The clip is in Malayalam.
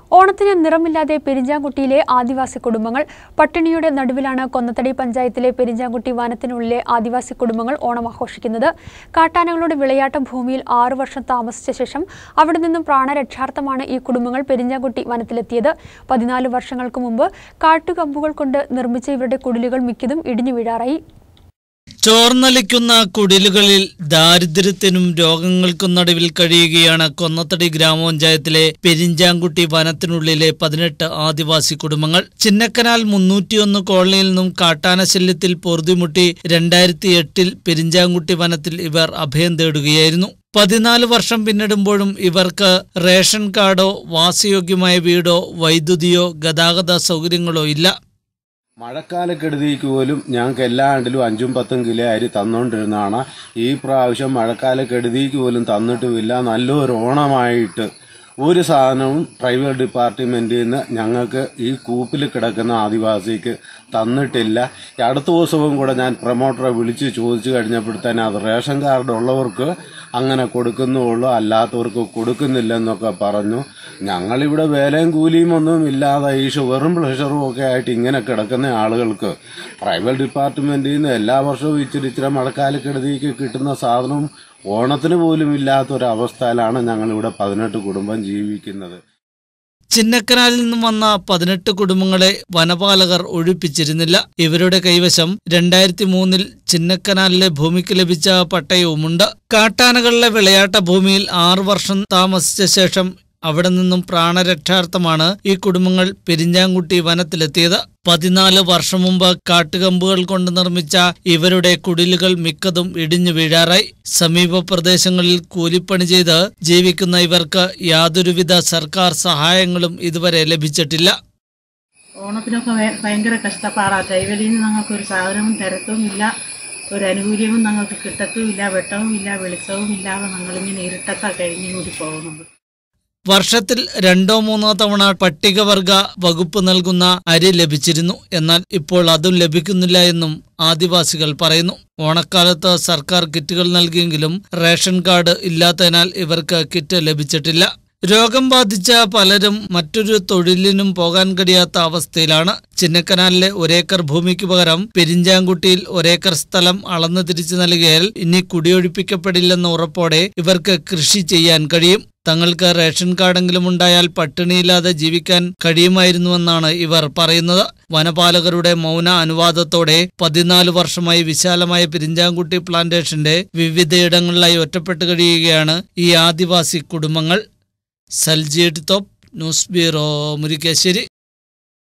ഓണത്തിന് നിറമില്ലാതെ പെരിഞ്ചാംകുട്ടിയിലെ ആദിവാസി കുടുംബങ്ങൾ പട്ടിണിയുടെ നടുവിലാണ് കൊന്നത്തടി പഞ്ചായത്തിലെ പെരിഞ്ചാംകുട്ടി വനത്തിനുള്ളിലെ ആദിവാസി കുടുംബങ്ങൾ ഓണം ആഘോഷിക്കുന്നത് കാട്ടാനകളുടെ വിളയാട്ട ഭൂമിയിൽ ആറു വർഷം താമസിച്ച ശേഷം അവിടെ നിന്നും പ്രാണരക്ഷാർത്ഥമാണ് ഈ കുടുംബങ്ങൾ പെരിഞ്ചാംകുട്ടി വനത്തിലെത്തിയത് പതിനാല് വർഷങ്ങൾക്ക് മുമ്പ് കാട്ടുകമ്പുകൾ കൊണ്ട് നിർമ്മിച്ച ഇവരുടെ കുടിലുകൾ മിക്കതും ഇടിഞ്ഞു വീഴാറായി ചോർന്നലിക്കുന്ന കുടിലുകളിൽ ദാരിദ്ര്യത്തിനും രോഗങ്ങൾക്കും നടുവിൽ കഴിയുകയാണ് കൊന്നത്തടി ഗ്രാമപഞ്ചായത്തിലെ പെരിഞ്ചാംകുട്ടി വനത്തിനുള്ളിലെ പതിനെട്ട് ആദിവാസി കുടുംബങ്ങൾ ചിന്നക്കനാൽ മുന്നൂറ്റിയൊന്ന് കോളനിയിൽ നിന്നും കാട്ടാനശല്യത്തിൽ പൊറുതിമുട്ടി രണ്ടായിരത്തി എട്ടിൽ പെരിഞ്ചാംകുട്ടി വനത്തിൽ ഇവർ അഭയം തേടുകയായിരുന്നു പതിനാല് വർഷം പിന്നിടുമ്പോഴും ഇവർക്ക് റേഷൻ കാർഡോ വാസയോഗ്യമായ വീടോ വൈദ്യുതിയോ ഗതാഗത സൗകര്യങ്ങളോ ഇല്ല മഴക്കാലക്കെടുതിക്ക് പോലും ഞങ്ങൾക്ക് എല്ലാ ആണ്ടിലും അഞ്ചും പത്തും കിലോ അരി തന്നുകൊണ്ടിരുന്നതാണ് ഈ പ്രാവശ്യം മഴക്കാലക്കെടുതിക്ക് പോലും തന്നിട്ടുമില്ല നല്ലൊരു ഓണമായിട്ട് ഒരു സാധനവും പ്രൈവറ്റ് ഡിപ്പാർട്ട്മെന്റിൽ നിന്ന് ഞങ്ങൾക്ക് ഈ കൂപ്പിൽ കിടക്കുന്ന ആദിവാസിക്ക് തന്നിട്ടില്ല ഈ അടുത്ത ദിവസവും കൂടെ ഞാൻ പ്രൊമോട്ടറെ വിളിച്ച് ചോദിച്ചു കഴിഞ്ഞപ്പോഴത്തേന് അത് റേഷൻ കാർഡ് ഉള്ളവർക്ക് അങ്ങനെ കൊടുക്കുന്നുള്ളൂ അല്ലാത്തവർക്ക് കൊടുക്കുന്നില്ലെന്നൊക്കെ പറഞ്ഞു ഞങ്ങളിവിടെ വേലയും കൂലിയും ഒന്നും ഇല്ലാതെ ഈ ഷുഗറും പ്രഷറും ഒക്കെ ആയിട്ട് ഇങ്ങനെ കിടക്കുന്ന ആളുകൾക്ക് പ്രൈവറ്റ് ഡിപ്പാർട്ട്മെന്റിൽ നിന്ന് എല്ലാ വർഷവും ഇച്ചിരി ഇച്ചിരി മഴക്കാലക്കെടുതിക്ക് കിട്ടുന്ന സാധനവും ഓണത്തിന് പോലും ഇല്ലാത്തൊരവസ്ഥയിലാണ് ഞങ്ങളിവിടെ പതിനെട്ട് കുടുംബം ജീവിക്കുന്നത് ചിന്നക്കനാലിൽ നിന്നും വന്ന പതിനെട്ട് കുടുംബങ്ങളെ വനപാലകർ ഒഴിപ്പിച്ചിരുന്നില്ല ഇവരുടെ കൈവശം രണ്ടായിരത്തി മൂന്നിൽ ചിന്നക്കനാലിലെ ഭൂമിക്ക് ലഭിച്ച പട്ടയവുമുണ്ട് കാട്ടാനകളിലെ വിളയാട്ട ഭൂമിയിൽ ആറു വർഷം താമസിച്ച ശേഷം അവിടെ നിന്നും പ്രാണരക്ഷാർത്ഥമാണ് ഈ കുടുംബങ്ങൾ പെരിഞ്ചാംകുട്ടി വനത്തിലെത്തിയത് പതിനാല് വർഷം മുമ്പ് കാട്ടുകമ്പുകൾ കൊണ്ട് നിർമ്മിച്ച ഇവരുടെ കുടിലുകൾ മിക്കതും ഇടിഞ്ഞു വീഴാറായി സമീപ പ്രദേശങ്ങളിൽ കൂലിപ്പണി ചെയ്ത് ജീവിക്കുന്ന ഇവർക്ക് യാതൊരുവിധ സർക്കാർ സഹായങ്ങളും ഇതുവരെ ലഭിച്ചിട്ടില്ല ഓണത്തിനൊക്കെ ഭയ- ഭയങ്കര കഷ്ടപ്പാടാണ് കൈവലിയിൽ നിന്ന് ഞങ്ങൾക്ക് ഒരു സാധനവും തിരക്കുമില്ല ഒരു ആനുകൂല്യവും ഞങ്ങൾക്ക് കിട്ടത്തുമില്ല വെട്ടവും ഇല്ല വെളിച്ചവും ഇല്ലാതെ ഞങ്ങളിങ്ങനെ ഇരുട്ടത്താണ് കഴിഞ്ഞു കൂടി പോകുന്നത് വർഷത്തിൽ രണ്ടോ മൂന്നോ തവണ പട്ടികവർഗ വകുപ്പ് നൽകുന്ന അരി ലഭിച്ചിരുന്നു എന്നാൽ ഇപ്പോൾ അതും ലഭിക്കുന്നില്ല എന്നും ആദിവാസികൾ പറയുന്നു ഓണക്കാലത്ത് സർക്കാർ കിറ്റുകൾ നൽകിയെങ്കിലും റേഷൻ കാർഡ് ഇല്ലാത്തതിനാൽ ഇവർക്ക് കിറ്റ് ലഭിച്ചിട്ടില്ല രോഗം ബാധിച്ച പലരും മറ്റൊരു തൊഴിലിനും പോകാൻ കഴിയാത്ത അവസ്ഥയിലാണ് ചിന്നക്കനാലിലെ ഒരേക്കർ ഭൂമിക്ക് പകരം പെരിഞ്ചാംകുട്ടിയിൽ ഒരേക്കർ സ്ഥലം അളന്നു തിരിച്ചു നൽകിയാൽ ഇനി കുടിയൊഴിപ്പിക്കപ്പെടില്ലെന്ന ഉറപ്പോടെ ഇവർക്ക് കൃഷി ചെയ്യാൻ കഴിയും തങ്ങൾക്ക് റേഷൻ കാർഡെങ്കിലും ഉണ്ടായാൽ പട്ടിണിയില്ലാതെ ജീവിക്കാൻ കഴിയുമായിരുന്നുവെന്നാണ് ഇവർ പറയുന്നത് വനപാലകരുടെ മൗന അനുവാദത്തോടെ പതിനാല് വർഷമായി വിശാലമായ പെരിഞ്ചാംകുട്ടി പ്ലാന്റേഷന്റെ വിവിധയിടങ്ങളിലായി ഒറ്റപ്പെട്ട് കഴിയുകയാണ് ഈ ആദിവാസി കുടുംബങ്ങൾ സൽജീഡ് തോപ്പ് ന്യൂസ് ബ്യൂറോ മുരിക്കാശ്ശേരി